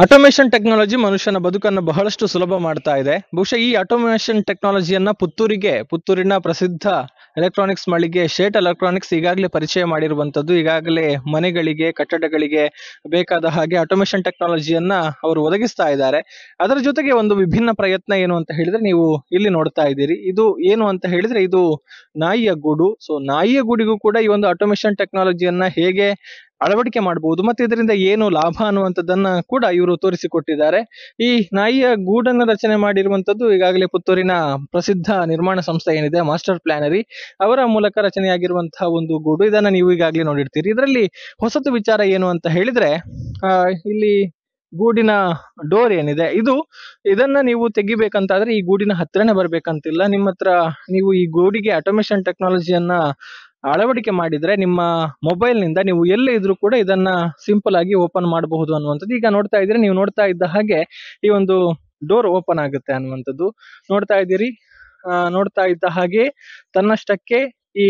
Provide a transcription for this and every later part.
Automation technology ಮನುಷ್ಯನ ಬದುಕನ್ನು ಬಹಳಷ್ಟು ಸುಲಭ ಮಾಡ್ತಾ ಇದೆ ಬಹುಶಃ ಈ ಆಟೋಮೇಷನ್ ಟೆಕ್ನಾಲಜಿಯನ್ನ ಪುತ್ತೂರಿಗೆ ಪುತ್ತೂರಿನ ಪ್ರಸಿದ್ಧ ಎಲೆಕ್ಟ್ರಾನಿಕ್ಸ್ ಮಳಿಗೆ ಶೇಟ್ ಎಲೆಕ್ಟ್ರಾನಿಕ್ಸ್ ಈಗಾಗಲೇ ಪರಿಚಯ ಮಾಡಿರುವಂತದ್ದು ಈಗಾಗಲೇ ಮನೆಗಳಿಗೆ ಕಟ್ಟಡಗಳಿಗೆ ಬೇಕಾದ ಹಾಗೆ ಆಟೋಮೇಷನ್ ಟೆಕ್ನಾಲಜಿಯನ್ನ ಅವರು ಒದಗಿಸ್ತಾ ಇದ್ದಾರೆ ಅದರ ಜೊತೆಗೆ ಒಂದು ವಿಭಿನ್ನ ಪ್ರಯತ್ನ ಏನು ಅಂತ ಹೇಳಿದ್ರೆ ನೀವು ಇಲ್ಲಿ ನೋಡ್ತಾ ಇದ್ದೀರಿ ಇದು ಏನು ಅಂತ ಹೇಳಿದ್ರೆ ಇದು ನಾಯಿಯ ಗೂಡು ಸೊ ನಾಯಿಯ ಗೂಡಿಗೂ ಕೂಡ ಈ ಒಂದು ಆಟೋಮೇಷನ್ ಟೆಕ್ನಾಲಜಿಯನ್ನ ಹೇಗೆ ಅಳವಡಿಕೆ ಮಾಡಬಹುದು ಮತ್ತೆ ಇದರಿಂದ ಏನು ಲಾಭ ಅನ್ನುವಂಥದ್ದನ್ನ ಕೂಡ ಇವರು ತೋರಿಸಿಕೊಟ್ಟಿದ್ದಾರೆ ಈ ನಾಯಿಯ ಗೂಡನ್ನ ರಚನೆ ಮಾಡಿರುವಂತದ್ದು ಈಗಾಗಲೇ ಪುತ್ತೂರಿನ ಪ್ರಸಿದ್ಧ ನಿರ್ಮಾಣ ಸಂಸ್ಥೆ ಏನಿದೆ ಮಾಸ್ಟರ್ ಪ್ಲಾನರಿ ಅವರ ಮೂಲಕ ರಚನೆಯಾಗಿರುವಂತಹ ಒಂದು ಗೂಡು ಇದನ್ನ ನೀವು ಈಗಾಗಲೇ ನೋಡಿರ್ತೀರಿ ಇದರಲ್ಲಿ ಹೊಸತು ವಿಚಾರ ಏನು ಅಂತ ಹೇಳಿದ್ರೆ ಆ, ಇಲ್ಲಿ ಗೂಡಿನ ಡೋರ್ ಏನಿದೆ ಇದು ಇದನ್ನ ನೀವು ತೆಗಿಬೇಕಂತಾದ್ರೆ ಈ ಗೂಡಿನ ಹತ್ರನೇ ಬರ್ಬೇಕಂತಿಲ್ಲ ನಿಮ್ಮ ಹತ್ರ ನೀವು ಈ ಗೂಡಿಗೆ ಆಟೋಮೇಷನ್ ಟೆಕ್ನಾಲಜಿಯನ್ನ ಅಳವಡಿಕೆ ಮಾಡಿದ್ರೆ ನಿಮ್ಮ ಮೊಬೈಲ್ ನಿಂದ ನೀವು ಎಲ್ಲೇ ಇದ್ರೂ ಕೂಡ ಇದನ್ನ ಸಿಂಪಲ್ ಆಗಿ ಓಪನ್ ಮಾಡಬಹುದು ಅನ್ನುವಂಥದ್ದು ಈಗ ನೋಡ್ತಾ ಇದ್ರೆ ನೀವು ನೋಡ್ತಾ ಇದ್ದ ಹಾಗೆ ಈ ಒಂದು ಡೋರ್ ಓಪನ್ ಆಗುತ್ತೆ ಅನ್ನುವಂಥದ್ದು ನೋಡ್ತಾ ಇದ್ದೀರಿ ಆ, ನೋಡ್ತಾ ಇದ್ದ ಹಾಗೆ ತನ್ನಷ್ಟಕ್ಕೆ ಈ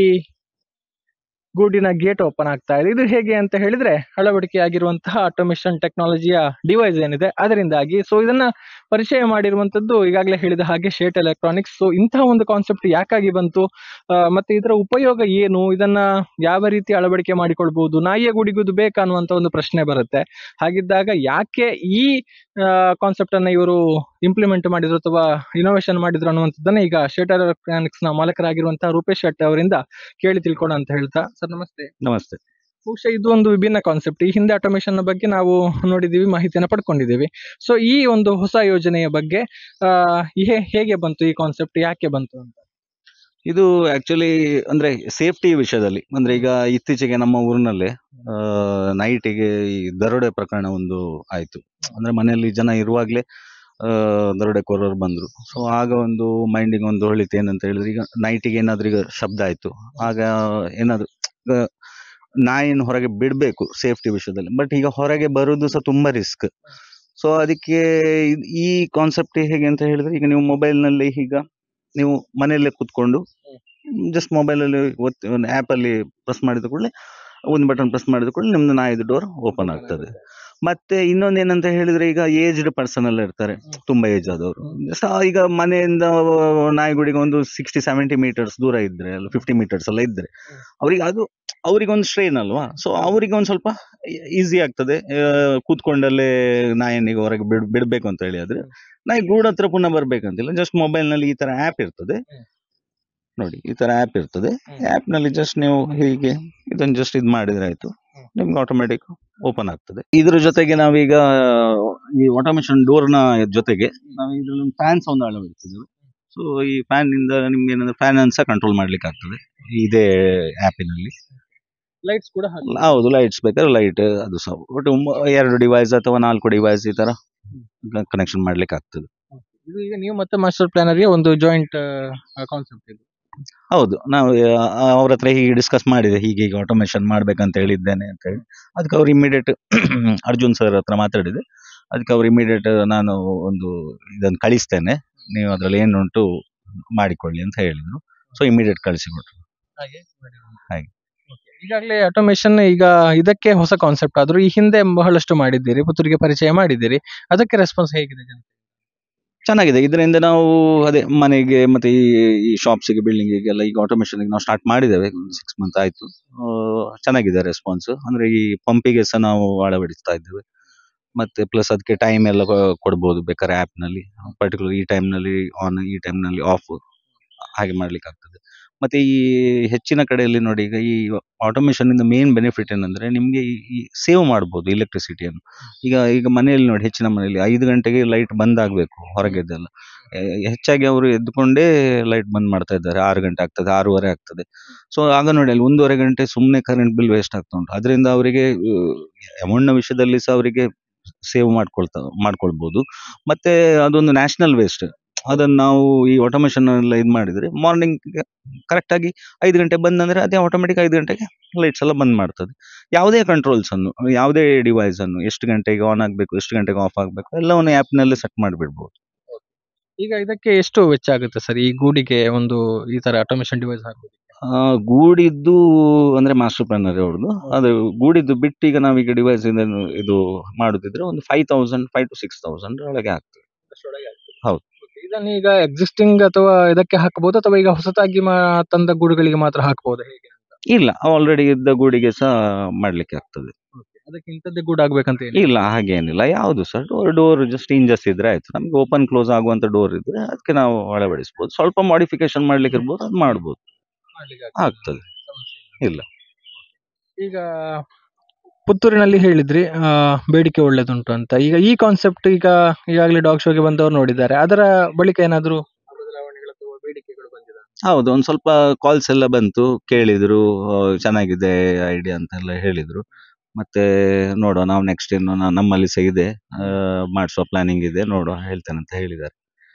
ಗೂಡಿನ ಗೇಟ್ ಓಪನ್ ಆಗ್ತಾ ಇದೆ ಇದು ಹೇಗೆ ಅಂತ ಹೇಳಿದ್ರೆ ಅಳವಡಿಕೆ ಆಗಿರುವಂತಹ ಆಟೋಮೇಷನ್ ಟೆಕ್ನಾಲಜಿಯ ಡಿವೈಸ್ ಏನಿದೆ ಅದರಿಂದಾಗಿ ಸೊ ಇದನ್ನ ಪರಿಚಯ ಮಾಡಿರುವಂತದ್ದು ಈಗಾಗಲೇ ಹೇಳಿದ ಹಾಗೆ ಶೇಟ್ ಎಲೆಕ್ಟ್ರಾನಿಕ್ಸ್ ಸೊ ಇಂತಹ ಒಂದು ಕಾನ್ಸೆಪ್ಟ್ ಯಾಕಾಗಿ ಬಂತು ಆ, ಮತ್ತೆ ಇದರ ಉಪಯೋಗ ಏನು ಇದನ್ನ ಯಾವ ರೀತಿ ಅಳವಡಿಕೆ ಮಾಡಿಕೊಳ್ಬಹುದು ನಾಯಿಯ ಗುಡಿಗೂ ಇದು ಬೇಕಾ ಅನ್ನುವಂತ ಒಂದು ಪ್ರಶ್ನೆ ಬರುತ್ತೆ ಹಾಗಿದ್ದಾಗ ಯಾಕೆ ಈ ಕಾನ್ಸೆಪ್ಟ್ ಅನ್ನ ಇವರು ಇಂಪ್ಲಿಮೆಂಟ್ ಮಾಡಿದ್ರು ಅಥವಾ ಇನೋವೇಷನ್ ಮಾಡಿದ್ರು ಅನ್ನುವಂಥದ್ದನ್ನ ಈಗ ಶೇಟ್ ಎಲೆಕ್ಟ್ರಾನಿಕ್ಸ್ ನ ಮಾಲಕರಾಗಿರುವಂತಹ ರೂಪೇಶ್ ಶೆಟ್ಟಿ ಅವರಿಂದ ಕೇಳಿ ತಿಳ್ಕೊಳ ಅಂತ ಹೇಳ್ತಾ ಸರ್ ನಮಸ್ತೆ ನಮಸ್ತೆ ಬಹುಶಃ ಇದು ಒಂದು ವಿಭಿನ್ನ ಕಾನ್ಸೆಪ್ಟ್ ಈ ಹಿಂದೆ ಆಟೋಮೇಷನ್ ಬಗ್ಗೆ ನಾವು ನೋಡಿದೀವಿ ಮಾಹಿತಿಯನ್ನು ಪಡ್ಕೊಂಡಿದ್ದೀವಿ ಸೊ ಈ ಒಂದು ಹೊಸ ಯೋಜನೆಯ ಬಗ್ಗೆ ಆ, ಹೇ- ಹೇಗೆ ಬಂತು ಈ ಕಾನ್ಸೆಪ್ಟ್ ಯಾಕೆ ಬಂತು ಅಂತ ಇದು ಆಕ್ಚುಲಿ ಅಂದ್ರೆ ಸೇಫ್ಟಿ ವಿಷಯದಲ್ಲಿ ಅಂದ್ರೆ ಈಗ ಇತ್ತೀಚೆಗೆ ನಮ್ಮ ಊರಿನಲ್ಲಿ ನೈಟಿಗೆ ಈ ದರೋಡೆ ಪ್ರಕರಣ ಒಂದು ಆಯ್ತು ಅಂದ್ರೆ ಮನೆಯಲ್ಲಿ ಜನ ಇರುವಾಗ್ಲೇ ಆ, ದರೋಡೆಕೋರರು ಬಂದ್ರು ಸೊ ಆಗ ಒಂದು ಮೈಂಡಿಗೆ ಒಂದು ಹೊಳಿತು ಏನಂತ ಹೇಳಿದ್ರೆ ಈಗ ನೈಟಿಗೆ ಏನಾದ್ರೂ ಈಗ ಶಬ್ದ ಆಯ್ತು ಆಗ ಏನಾದ್ರು ಈಗ ನಾಯಿನ ಹೊರಗೆ ಬಿಡ್ಬೇಕು ಸೇಫ್ಟಿ ವಿಷಯದಲ್ಲಿ ಬಟ್ ಈಗ ಹೊರಗೆ ಬರುದು ಸಹ ತುಂಬಾ ರಿಸ್ಕ್ ಸೊ ಅದಕ್ಕೆ ಇದ್- ಈ ಕಾನ್ಸೆಪ್ಟ್ ಹೇಗೆ ಅಂತ ಹೇಳಿದ್ರೆ ಈಗ ನೀವು ಮೊಬೈಲ್ ನಲ್ಲಿ ಈಗ ನೀವು ಮನೆಯಲ್ಲೇ ಕೂತ್ಕೊಂಡು ಜಸ್ಟ್ ಮೊಬೈಲ್ ಅಲ್ಲಿ ಒತ್ತಿ ಒಂದು ಆಪ್ ಅಲ್ಲಿ ಪ್ರೆಸ್ ಮಾಡಿದ ಕೂಡಲೇ ಒಂದು ಬಟನ್ ಪ್ರೆಸ್ ಮಾಡಿದ ಕೂಡಲೇ ನಿಮ್ದು ನಾಯಿದು ಡೋರ್ ಓಪನ್ ಆಗ್ತದೆ ಮತ್ತೆ ಇನ್ನೊಂದು ಏನಂತ ಹೇಳಿದ್ರೆ ಈಗ ಏಜ್ಡ್ ಪರ್ಸನ್ ಎಲ್ಲ ಇರ್ತಾರೆ ತುಂಬಾ ಏಜ್ ಆದವರು ಸೊ ಈಗ ಮನೆಯಿಂದ ನಾಯಿಗುಡಿಗೆ ಒಂದು ಸಿಕ್ಸ್ಟಿ ಸೆವೆಂಟಿ ಮೀಟರ್ಸ್ ದೂರ ಇದ್ರೆ ಅಲ್ಲ ಫಿಫ್ಟಿ ಮೀಟರ್ಸ್ ಎಲ್ಲ ಇದ್ರೆ ಅವರಿಗೆ ಅದು ಅವರಿಗೆ ಒಂದು ಸ್ಟ್ರೈನ್ ಅಲ್ವಾ ಸೊ ಅವರಿಗೆ ಒಂದು ಸ್ವಲ್ಪ ಈಸಿ ಆಗ್ತದೆ ಆ, ಕೂತ್ಕೊಂಡಲ್ಲೇ ನಾಯಿನಿಗೆ ಹೊರಗೆ ಬಿಡ್ ಬಿಡ್ಬೇಕು ಅಂತ ಹೇಳಿ ಆದ್ರೆ ನಾಯಿ ಗೂಡ್ ಹತ್ರ ಪುನಃ ಬರ್ಬೇಕಂತಿಲ್ಲ ಜಸ್ಟ್ ಮೊಬೈಲ್ ನಲ್ಲಿ ಈ ತರ ಆಪ್ ಇರ್ತದೆ ಹ್ಮ್. ನೋಡಿ ಈ ತರ ಆಪ್ ಇರ್ತದೆ ಹ್ಮ್. ಆಪ್ ನಲ್ಲಿ ಜಸ್ಟ್ ನೀವು ಹೀಗೆ ಇದನ್ನ ಜಸ್ಟ್ ಇದು ಮಾಡಿದ್ರೆ ಆಯ್ತು ಹ್ಮ್. ನಿಮ್ಗೆ ಆಟೋಮೆಟಿಕ್ ಓಪನ್ ಆಗ್ತದೆ ಇದ್ರ ಜೊತೆಗೆ ನಾವೀಗ ಈ ಆಟೋಮೇಶನ್ ಡೋರ್ ನ ಜೊತೆಗೆ ನಾವು ಇದ್ರಲ್ಲಿ ಫ್ಯಾನ್ಸ್ ಒಂದು ಅಳವಡಿಸಿದ್ದೇವೆ ಸೊ ಈ ಫ್ಯಾನ್ ನಿಂದ ನಿಮ್ಗೆ ಏನಂದ್ರೆ ಫ್ಯಾನ್ ಸಹ ಕಂಟ್ರೋಲ್ ಮಾಡ್ಲಿಕ್ಕೆ ಆಗ್ತದೆ ಇದೇ ಆಪಿನಲ್ಲಿ ಲೈಟ್ಸ್ ಕೂಡ ಹಾಗೆ. ಹೌದು ಲೈಟ್ಸ್ ಬೇಕಾದ್ರೆ ಲೈಟ್ ಅದು ಸಹ ಬಟ್ ಎರಡು ಡಿವೈಸ್ ಅಥವಾ ನಾಲ್ಕು ಡಿವೈಸ್ ಈ ತರ ಕನೆಕ್ಷನ್ ಮಾಡ್ಲಿಕ್ಕೆ ಆಗ್ತದೆ ಇದು ಈಗ ನೀವು ಮತ್ತೆ ಮಾಸ್ಟರ್ ಪ್ಲಾನರ್ಗೆ ಒಂದು ಜಾಯಿಂಟ್ ಕಾನ್ಸೆಪ್ಟ್ ಇದು ಹೌದು ನಾವು ಅವ್ರ ಹತ್ರ ಹೀಗೆ ಡಿಸ್ಕಸ್ ಮಾಡಿದೆ ಹೀಗೆ ಹೀಗೆ ಆಟೋಮೇಶನ್ ಮಾಡ್ಬೇಕಂತ ಹೇಳಿದ್ದೇನೆ ಅಂತ ಹೇಳಿ ಅದಕ್ಕೆ ಅವ್ರು ಇಮಿಡಿಯೇಟ್ ಅರ್ಜುನ್ ಸರ್ ಹತ್ರ ಮಾತಾಡಿದೆ ಅದಕ್ಕೆ ಅವ್ರು ಇಮಿಡಿಯೇಟ್ ನಾನು ಒಂದು ಇದನ್ನು ಕಳಿಸ್ತೇನೆ ನೀವು ಅದ್ರಲ್ಲಿ ಏನುಂಟು ಮಾಡಿಕೊಳ್ಳಿ ಅಂತ ಹೇಳಿದ್ರು ಸೊ ಇಮಿಡಿಯೇಟ್ ಕಳಿಸಿಕೊಟ್ರು ಹಾಗೆ ಹಾಗೆ. ಈಗಾಗಲೇ ಆಟೋಮೇಷನ್ ಈಗ ಇದಕ್ಕೆ ಹೊಸ ಕಾನ್ಸೆಪ್ಟ್ ಆದ್ರೂ ಈ ಹಿಂದೆ ಬಹಳಷ್ಟು ಮಾಡಿದ್ದೀರಿ ಪುತ್ತೂರಿಗೆ ಪರಿಚಯ ಮಾಡಿದ್ದೀರಿ ಅದಕ್ಕೆ ರೆಸ್ಪಾನ್ಸ್ ಹೇಗಿದೆ ಜನ ಚೆನ್ನಾಗಿದೆ ಇದರಿಂದ ನಾವು ಅದೇ ಮನೆಗೆ ಮತ್ತೆ ಈ ಈ ಶಾಪ್ಸಿಗೆ ಬಿಲ್ಡಿಂಗಿಗೆಲ್ಲ ಈಗ ಆಟೋಮೇಶನ್ ನಾವು ಸ್ಟಾರ್ಟ್ ಮಾಡಿದ್ದೇವೆ ಒಂದು ಸಿಕ್ಸ್ ಮಂತ್ ಆಯ್ತು ಆ, ಚೆನ್ನಾಗಿದೆ ರೆಸ್ಪಾನ್ಸ್ ಅಂದ್ರೆ ಈ ಪಂಪಿಗೆ ಸಹ ನಾವು ಅಳವಡಿಸ್ತಾ ಇದ್ದೇವೆ ಮತ್ತೆ ಪ್ಲಸ್ ಅದಕ್ಕೆ ಟೈಮ್ ಎಲ್ಲ ಕೊ- ಕೊಡ್ಬೋದು ಬೇಕಾದ್ರೆ ಆಪ್ ನಲ್ಲಿ ಪರ್ಟಿಕ್ಯುಲರ್ ಈ time ನಲ್ಲಿ ಆನ್ ಈ time ನಲ್ಲಿ ಆಫ್ ಹಾಗೆ ಮಾಡ್ಲಿಕ್ಕೆ ಆಗ್ತದೆ ಮತ್ತೆ ಈ ಹೆಚ್ಚಿನ ಕಡೆಯಲ್ಲಿ ನೋಡಿ ಈಗ ಈ ಆಟೋಮೇಶನ್ ಇಂದ ಮೇನ್ ಬೆನಿಫಿಟ್ ಏನಂದ್ರೆ ನಿಮ್ಗೆ ಈ ಸೇವ್ ಮಾಡ್ಬೋದು ಎಲೆಕ್ಟ್ರಿಸಿಟಿಯನ್ನು ಈಗ ಈಗ ಮನೆಯಲ್ಲಿ ನೋಡಿ ಹೆಚ್ಚಿನ ಮನೆಯಲ್ಲಿ ಐದು ಗಂಟೆಗೆ ಲೈಟ್ ಬಂದ್ ಆಗ್ಬೇಕು ಹೊರಗೆದ್ದೆಲ್ಲ ಎ- ಹೆಚ್ಚಾಗಿ ಅವರು ಎದ್ದುಕೊಂಡೇ ಲೈಟ್ ಬಂದ್ ಮಾಡ್ತಾ ಇದ್ದಾರೆ ಆರು ಗಂಟೆ ಆಗ್ತದೆ ಆರೂವರೆ ಆಗ್ತದೆ ಸೊ ಆಗ ನೋಡಿ ಅಲ್ಲಿ ಒಂದೂವರೆ ಗಂಟೆ ಸುಮ್ಮನೆ ಕರೆಂಟ್ ಬಿಲ್ ವೇಸ್ಟ್ ಆಗ್ತಾ ಉಂಟು ಅದರಿಂದ ಅವರಿಗೆ ಅಮೌಂಟ್ನ ವಿಷಯದಲ್ಲಿ ಸಹ ಅವರಿಗೆ ಸೇವ್ ಮಾಡ್ಕೊಳ್ತಾ ಮಾಡ್ಕೊಳ್ಬಹುದು ಮತ್ತೆ ಅದೊಂದು ನ್ಯಾಷನಲ್ ವೇಸ್ಟ್ ಅದನ್ನ ನಾವು ಈ ಆಟೋಮೇಶನ್ ಎಲ್ಲ ಇದು ಮಾಡಿದ್ರೆ ಮಾರ್ನಿಂಗ್ ಕರೆಕ್ಟ್ ಆಗಿ ಐದು ಗಂಟೆ ಬಂದಂದ್ರೆ ಅದೇ ಆಟೋಮೆಟಿಕ್ ಐದು ಗಂಟೆಗೆ ಲೈಟ್ಸ್ ಎಲ್ಲ ಬಂದ್ ಮಾಡ್ತದೆ ಯಾವುದೇ ಕಂಟ್ರೋಲ್ಸ್ ಅನ್ನು ಯಾವುದೇ ಡಿವೈಸ್ ಅನ್ನು ಎಷ್ಟು ಗಂಟೆಗೆ ಆನ್ ಆಗಬೇಕು ಎಷ್ಟು ಗಂಟೆಗೆ ಆಫ್ ಆಗಬೇಕು ಎಲ್ಲವನ್ನು ಆ್ಯಪ್ ನಲ್ಲಿ ಸೆಟ್ ಮಾಡಿಬಿಡ್ಬೋದು ಈಗ ಇದಕ್ಕೆ ಎಷ್ಟು ವೆಚ್ಚ ಆಗುತ್ತೆ ಸರ್ ಈ ಗೂಡಿಗೆ ಒಂದು ಈ ತರ ಆಟೋಮೇಷನ್ ಡಿವೈಸ್ ಹಾಕೋದಕ್ಕೆ ಆ, ಗೂಡಿದ್ದು ಅಂದ್ರೆ ಮಾಸ್ಟರ್ ಪ್ಲಾನರ್ ಅವ್ರದ್ದು ಅದು ಗೂಡಿದ್ದು ಬಿಟ್ಟು ಈಗ ನಾವೀಗ ಡಿವೈಸ್ ಇದು ಮಾಡುದಿದ್ರೆ ಒಂದು five thousand five to six thousand ಒಳಗೆ ಆಗ್ತದೆ ಹೌದು. Okay, ಇದನ್ನ ಈಗ ಎಕ್ಸಿಸ್ಟಿಂಗ್ ಅಥವಾ ಇದಕ್ಕೆ ಹಾಕಬಹುದು ಅಥವಾ ಈಗ ಹೊಸತಾಗಿ ಮಾ- ತಂದ ಗೂಡುಗಳಿಗೆ ಮಾತ್ರ ಹಾಕಬಹುದು ಹೇಗೆ ಇಲ್ಲ ಆಲ್ರೆಡಿ ಇದ್ದ ಗೂಡಿಗೆ ಸಹ ಮಾಡ್ಲಿಕ್ಕೆ ಆಗ್ತದೆ ಅದಕ್ಕೆ ಇಂಥದ್ದೇ ಗೂಡು ಆಗ್ಬೇಕಂತ ಏನಿಲ್ಲ. ಇಲ್ಲ ಹಾಗೇನಿಲ್ಲ ಯಾವುದು ಸರ್ ಡೋರ್ ಡೋರ್ ಜಸ್ಟ್ ಇಂಜಸ್ ಇದ್ರೆ ಆಯ್ತು ನಮ್ಗೆ ಓಪನ್ ಕ್ಲೋಸ್ ಆಗುವಂತ ಡೋರ್ ಇದ್ರೆ ಅದಕ್ಕೆ ನಾವು ಅಳವಡಿಸಬಹುದು ಸ್ವಲ್ಪ ಮಾಡಿಫಿಕೇಶನ್ ಮಾಡ್ಲಿಕ್ಕೆ ಇರ್ಬೋದು ಅದು ಮಾಡ್ಬೋದು ಮಾಡ್ಲಿಕ್ಕೆ ಆಗ್ತದೆ ಸಮಸ್ಯೆ ಇಲ್ಲ. ಈಗ ಪುತ್ತೂರಿನಲ್ಲಿ ಹೇಳಿದ್ರಿ ಆ, ಬೇಡಿಕೆ ಒಳ್ಳೇದುಂಟು ಅಂತ ಈಗ ಈ ಕಾನ್ಸೆಪ್ಟ್ ಈಗ ಈಗಾಗಲೇ ಡಾಗ್ ಶೋಗೆ ಬಂದವರು ನೋಡಿದ್ದಾರೆ ಅದರ ಬಳಿಕ ಏನಾದ್ರು ಬದಲಾವಣೆಗಳು ಅಥವಾ ಬೇಡಿಕೆಗಳು ಬಂದಿದೆ ಹೌದು ಒಂದ್ ಸ್ವಲ್ಪ ಕಾಲ್ಸ್ ಎಲ್ಲ ಬಂತು ಕೇಳಿದ್ರು ಆ, ಚೆನ್ನಾಗಿದೆ ಐಡಿಯಾ ಅಂತೆಲ್ಲ ಹೇಳಿದ್ರು ಮತ್ತೆ ನೋಡುವ ನಾವು ನೆಕ್ಸ್ಟ್ ಇನ್ನು ನಾ- ನಮ್ಮಲ್ಲಿ ಸಹ ಇದೆ ಮಾಡಿಸುವ ಪ್ಲಾನಿಂಗ್ ಇದೆ ನೋಡುವ ಹೇಳ್ತೇನೆ ಅಂತ ಹೇಳಿದ್ದಾರೆ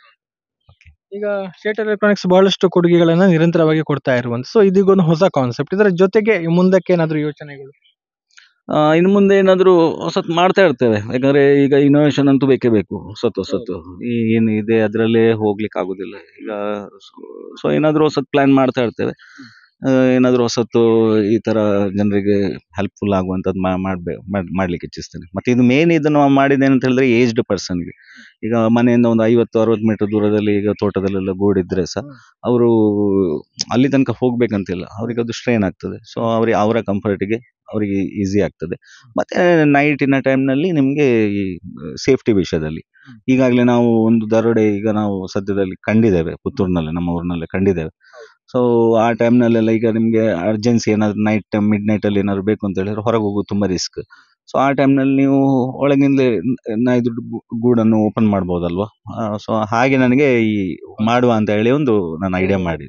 ಈಗ ಸ್ಟೇಟ್ ಎಲೆಕ್ಟ್ರಾನಿಕ್ಸ್ ಬಹಳಷ್ಟು ಕೊಡುಗೆಗಳನ್ನ ನಿರಂತರವಾಗಿ ಕೊಡ್ತಾ ಇರುವಂತ ಸೊ ಇದೀಗೊಂದು ಹೊಸ ಕಾನ್ಸೆಪ್ಟ್ ಇದರ ಜೊತೆಗೆ ಮುಂದಕ್ಕೆ ಏನಾದ್ರು ಯೋಚನೆಗಳು ಆ, ಇನ್ನು ಮುಂದೆ ಏನಾದ್ರು ಹೊಸತ್ ಮಾಡ್ತಾ ಇರ್ತೇವೆ ಯಾಕಂದ್ರೆ ಈಗ ಇನೋವೇಷನ್ ಅಂತೂ ಬೇಕೇ ಬೇಕು ಹೊಸತ್ತು ಹೊಸತ್ತು ಈ ಏನು ಇದೆ ಅದರಲ್ಲೇ ಹೋಗ್ಲಿಕ್ಕೆ ಆಗುದಿಲ್ಲ ಈಗ ಸೊ ಏನಾದ್ರು ಹೊಸತ್ ಪ್ಲಾನ್ ಮಾಡ್ತಾ ಇರ್ತೇವೆ ಆ, ಏನಾದ್ರು ಹೊಸತ್ತು ಈ ತರ ಜನರಿಗೆ ಹೆಲ್ಪ್ಫುಲ್ ಆಗುವಂತದ್ದು ಮಾಡ್ಬೇ ಮಾಡ್- ಮಾಡ್ಲಿಕ್ಕೆ ಇಚ್ಛಿಸ್ತೇನೆ ಮತ್ತೆ ಇದು ಮೇನ್ ಇದನ್ನು ನಾವು ಮಾಡಿದ್ದೇನೆ ಅಂತ ಹೇಳಿದ್ರೆ ಏಜ್ಡ್ ಪರ್ಸನ್ಗೆ ಈಗ ಮನೆಯಿಂದ ಒಂದು ಐವತ್ತು ಅರವತ್ತು ಮೀಟರ್ ದೂರದಲ್ಲಿ ಈಗ ತೋಟದಲ್ಲೆಲ್ಲ ಗೂಡಿದ್ರೆ ಸಹ ಹ್ಮ್. ಅವರು ಅಲ್ಲಿ ತನಕ ಹೋಗ್ಬೇಕಂತಿಲ್ಲ ಅವ್ರಿಗೆ ಅದು ಸ್ಟ್ರೈನ್ ಆಗ್ತದೆ ಸೊ ಅವ್ರಿಗೆ ಅವರ ಕಂಫರ್ಟ್ಗೆ ಅವರಿಗೆ ಈಸಿ ಆಗ್ತದೆ ಮತ್ತೆ ನೈಟಿನ ಟೈಮ್ನಲ್ಲಿ ನಿಮಗೆ ಈ ಸೇಫ್ಟಿ ವಿಷಯದಲ್ಲಿ ಹ್ಮ್. ಈಗಾಗಲೇ ನಾವು ಒಂದು ದರೋಡೆ ಈಗ ನಾವು ಸದ್ಯದಲ್ಲಿ ಕಂಡಿದ್ದೇವೆ ಪುತ್ತೂರಿನಲ್ಲಿ ನಮ್ಮ ಊರಿನಲ್ಲೇ ಕಂಡಿದ್ದೇವೆ ಸೊ ಆ ಟೈಮ್ನಲ್ಲೆಲ್ಲ ಈಗ ನಿಮಗೆ ಅರ್ಜೆನ್ಸಿ ಏನಾದ್ರು ನೈಟ್ ಟೈಮ್ ಮಿಡ್ ನೈಟಲ್ಲಿ ಏನಾದ್ರು ಬೇಕು ಅಂತ ಹೇಳಿದ್ರೆ ಹೊರಗೆ ಹೋಗೋದು ತುಂಬ ರಿಸ್ಕ್ ಸೊ ಆ ಟೈಮ್ನಲ್ಲಿ ನೀವು ಒಳಗಿಂದಲೇ ನಾ ಇದು ಗು- ಗೂಡನ್ನು ಓಪನ್ ಮಾಡ್ಬೋದಲ್ವಾ ಸೊ ಹಾಗೆ ನನಗೆ ಈ ಮಾಡುವ ಅಂತ ಹೇಳಿ ಒಂದು ನಾನು ಐಡಿಯಾ ಮಾಡಿ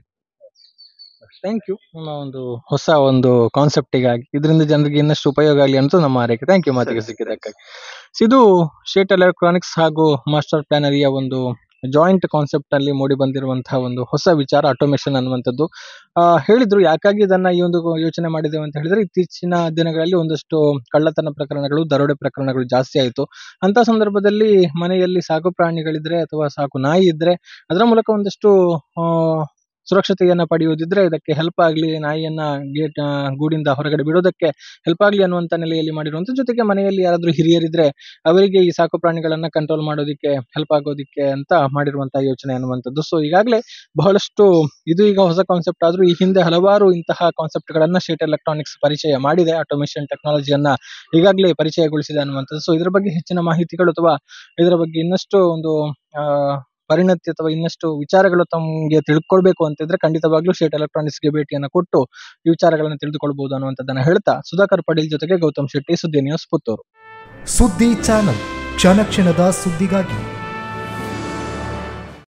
ಥ್ಯಾಂಕ್ ಯು ನಿಮ್ಮ ಒಂದು ಹೊಸ ಒಂದು ಕಾನ್ಸೆಪ್ಟಿಗಾಗಿ ಇದರಿಂದ ಜನರಿಗೆ ಇನ್ನಷ್ಟು ಉಪಯೋಗ ಆಗಲಿ ಅಂತ ನಮ್ಮ ಆರೈಕೆ ಥ್ಯಾಂಕ್ ಯು ಮಾತಿಗೆ ಸಿಕ್ಕಿದ್ದಕ್ಕಾಗಿ So, ಇದು ಸ್ಟೇಟ್ ಎಲೆಕ್ಟ್ರಾನಿಕ್ಸ್ ಹಾಗೂ ಮಾಸ್ಟರ್ ಪ್ಲಾನರಿಯ ಒಂದು ಜಾಯಿಂಟ್ ಕಾನ್ಸೆಪ್ಟ್ ಅಲ್ಲಿ ಮೂಡಿ ಬಂದಿರುವಂತಹ ಒಂದು ಹೊಸ ವಿಚಾರ ಆಟೋಮೇಷನ್ ಅನ್ನುವಂಥದ್ದು ಆ, ಹೇಳಿದ್ರು ಯಾಕಾಗಿ ಇದನ್ನ ಈ ಒಂದು ಯೋಚನೆ ಮಾಡಿದ್ದೇವೆ ಅಂತ ಹೇಳಿದ್ರೆ ಇತ್ತೀಚಿನ ದಿನಗಳಲ್ಲಿ ಒಂದಷ್ಟು ಕಳ್ಳತನ ಪ್ರಕರಣಗಳು ದರೋಡೆ ಪ್ರಕರಣಗಳು ಜಾಸ್ತಿ ಆಯಿತು ಅಂತ ಸಂದರ್ಭದಲ್ಲಿ ಮನೆಯಲ್ಲಿ ಸಾಕು ಪ್ರಾಣಿಗಳಿದ್ರೆ ಅಥವಾ ಸಾಕು ನಾಯಿ ಇದ್ರೆ ಅದರ ಮೂಲಕ ಒಂದಷ್ಟು ಆ, ಸುರಕ್ಷತೆಯನ್ನ ಪಡೆಯುವುದಿದ್ರೆ ಇದಕ್ಕೆ ಹೆಲ್ಪ್ ಆಗಲಿ ನಾಯಿಯನ್ನ ಗೇಟ್ ಗೂಡಿಂದ ಹೊರಗಡೆ ಬಿಡೋದಕ್ಕೆ ಹೆಲ್ಪ್ ಆಗಲಿ ಅನ್ನುವಂತ ನೆಲೆಯಲ್ಲಿ ಮಾಡಿರುವಂತ ಜೊತೆಗೆ ಮನೆಯಲ್ಲಿ ಯಾರಾದ್ರೂ ಹಿರಿಯರಿದ್ರೆ ಅವರಿಗೆ ಈ ಸಾಕು ಪ್ರಾಣಿಗಳನ್ನ ಕಂಟ್ರೋಲ್ ಮಾಡೋದಕ್ಕೆ ಹೆಲ್ಪ್ ಆಗೋದಕ್ಕೆ ಅಂತ ಮಾಡಿರುವಂತಹ ಯೋಚನೆ ಅನ್ನುವಂಥದ್ದು ಸೊ ಈಗಾಗಲೇ ಬಹಳಷ್ಟು ಇದು ಈಗ ಹೊಸ ಕಾನ್ಸೆಪ್ಟ್ ಆದ್ರೂ ಈ ಹಿಂದೆ ಹಲವಾರು ಇಂತಹ ಕಾನ್ಸೆಪ್ಟ್ ಗಳನ್ನ ಸ್ಟೇಟ್ ಎಲೆಕ್ಟ್ರಾನಿಕ್ಸ್ ಪರಿಚಯ ಮಾಡಿದೆ ಆಟೋಮೇಷನ್ ಟೆಕ್ನಾಲಜಿಯನ್ನ ಈಗಾಗಲೇ ಪರಿಚಯಗೊಳಿಸಿದೆ ಅನ್ನುವಂಥದ್ದು ಸೊ ಇದರ ಬಗ್ಗೆ ಹೆಚ್ಚಿನ ಮಾಹಿತಿಗಳು ಅಥವಾ ಇದರ ಬಗ್ಗೆ ಇನ್ನಷ್ಟು ಒಂದು ಆ, ಪರಿಣತಿ ಅಥವಾ ಇನ್ನಷ್ಟು ವಿಚಾರಗಳು ತಮಗೆ ತಿಳ್ಕೊಳ್ಬೇಕು ಅಂತಿದ್ರೆ ಖಂಡಿತವಾಗ್ಲೂ ಸ್ಟೇಟ್ ಎಲೆಕ್ಟ್ರಾನಿಕ್ಸ್ ಗೆ ಭೇಟಿಯನ್ನ ಕೊಟ್ಟು ಈ ವಿಚಾರಗಳನ್ನ ತಿಳಿದುಕೊಳ್ಬಹುದು ಅನ್ನುವಂಥದ್ದನ್ನ ಹೇಳ್ತಾ ಸುಧಾಕರ್ ಪಟೇಲ್ ಜೊತೆಗೆ ಗೌತಮ್ ಶೆಟ್ಟಿ ಸುದ್ದಿ ನ್ಯೂಸ್ ಪುತ್ತೂರು ಸುದ್ದಿ ಚಾನಲ್ ಕ್ಷಣ ಕ್ಷಣದ ಸುದ್ದಿಗಾಗಿ